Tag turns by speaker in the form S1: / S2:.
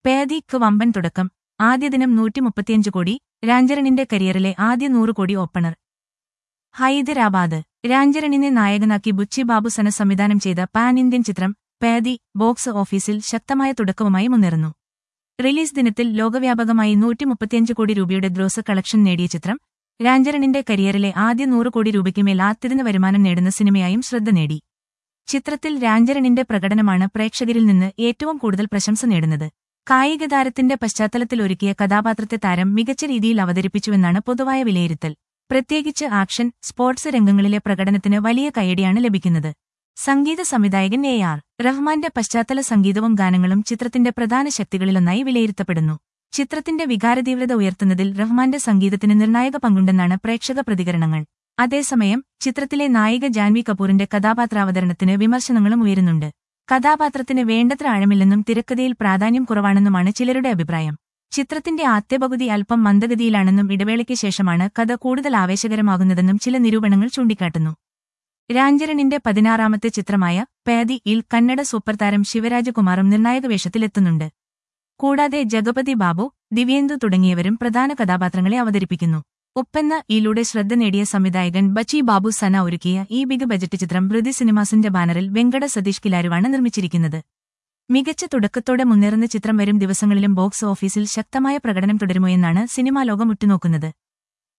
S1: പേദിക്ക് വമ്പൻ തുടക്കം ആദ്യ ദിനം നൂറ്റി മുപ്പത്തിയഞ്ച് കോടി രാഞ്ചരണിന്റെ കരിയറിലെ ആദ്യ നൂറ് കോടി ഓപ്പണർ ഹൈദരാബാദ് രാഞ്ചരണിനെ നായകനാക്കി ബുച്ചി ബാബുസന സംവിധാനം ചെയ്ത പാൻ ഇന്ത്യൻ ചിത്രം പേദി ബോക്സ് ഓഫീസിൽ ശക്തമായ തുടക്കവുമായി മുന്നേറുന്നു റിലീസ് ദിനത്തിൽ ലോകവ്യാപകമായി നൂറ്റി മുപ്പത്തിയഞ്ച് കോടി രൂപയുടെ ഗ്രോസ് കളക്ഷൻ നേടിയ ചിത്രം രാഞ്ചരണിന്റെ കരിയറിലെ ആദ്യ നൂറ് കോടി രൂപയ്ക്കുമേൽ ആത്തിരുന്ന വരുമാനം നേടുന്ന സിനിമയായും ശ്രദ്ധ നേടി ചിത്രത്തിൽ രാഞ്ചരണിന്റെ പ്രകടനമാണ് പ്രേക്ഷകരിൽ നിന്ന് ഏറ്റവും കൂടുതൽ പ്രശംസ നേടുന്നത് കായിക താരത്തിന്റെ പശ്ചാത്തലത്തിൽ ഒരുക്കിയ കഥാപാത്രത്തെ താരം മികച്ച രീതിയിൽ അവതരിപ്പിച്ചുവെന്നാണ് പൊതുവായ വിലയിരുത്തൽ പ്രത്യേകിച്ച് ആക്ഷൻ സ്പോർട്സ് രംഗങ്ങളിലെ പ്രകടനത്തിന് വലിയ കയ്യടിയാണ് ലഭിക്കുന്നത് സംഗീത സംവിധായകൻ എ ആർ റഹ്മാന്റെ പശ്ചാത്തല സംഗീതവും ഗാനങ്ങളും ചിത്രത്തിന്റെ പ്രധാന ശക്തികളിലൊന്നായി വിലയിരുത്തപ്പെടുന്നു ചിത്രത്തിന്റെ വികാരതീവ്രത ഉയർത്തുന്നതിൽ റഹ്മാന്റെ സംഗീതത്തിന് നിർണായക പങ്കുണ്ടെന്നാണ് പ്രേക്ഷക പ്രതികരണങ്ങൾ അതേസമയം ചിത്രത്തിലെ നായിക ജാൻവി കപൂറിന്റെ കഥാപാത്രാവതരണത്തിന് വിമർശനങ്ങളും ഉയരുന്നുണ്ട് കഥാപാത്രത്തിന് വേണ്ടത്ര ആഴമില്ലെന്നും തിരക്കഥയിൽ പ്രാധാന്യം കുറവാണെന്നുമാണ് ചിലരുടെ അഭിപ്രായം ചിത്രത്തിന്റെ ആദ്യപകുതി അല്പം മന്ദഗതിയിലാണെന്നും ഇടവേളയ്ക്ക് ശേഷമാണ് കഥ കൂടുതൽ ആവേശകരമാകുന്നതെന്നും ചില നിരൂപണങ്ങൾ ചൂണ്ടിക്കാട്ടുന്നു രാഞ്ചരണിന്റെ പതിനാറാമത്തെ ചിത്രമായ പേദി ഇൽ കന്നഡ സൂപ്പർ താരം ശിവരാജകുമാറും നിർണായക വേഷത്തിലെത്തുന്നുണ്ട് കൂടാതെ ജഗപതി ബാബു ദിവ്യേന്ദു തുടങ്ങിയവരും പ്രധാന കഥാപാത്രങ്ങളെ അവതരിപ്പിക്കുന്നു ഉപ്പെന്ന ഈലൂടെ ശ്രദ്ധ നേടിയ സംവിധായകൻ ബച്ചി ബാബു സന ഒരുക്കിയ ഈ ബിഗ് ബജറ്റ് ചിത്രം ബ്രതി സിനിമാസിന്റെ ബാനറിൽ വെങ്കട സതീഷ് കിലാരുവാണ് നിർമ്മിച്ചിരിക്കുന്നത് മികച്ച തുടക്കത്തോടെ മുന്നേറുന്ന ചിത്രം വരും ദിവസങ്ങളിലും ബോക്സ് ഓഫീസിൽ ശക്തമായ പ്രകടനം തുടരുമോ എന്നാണ് സിനിമാ ലോകം ഉറ്റുനോക്കുന്നത്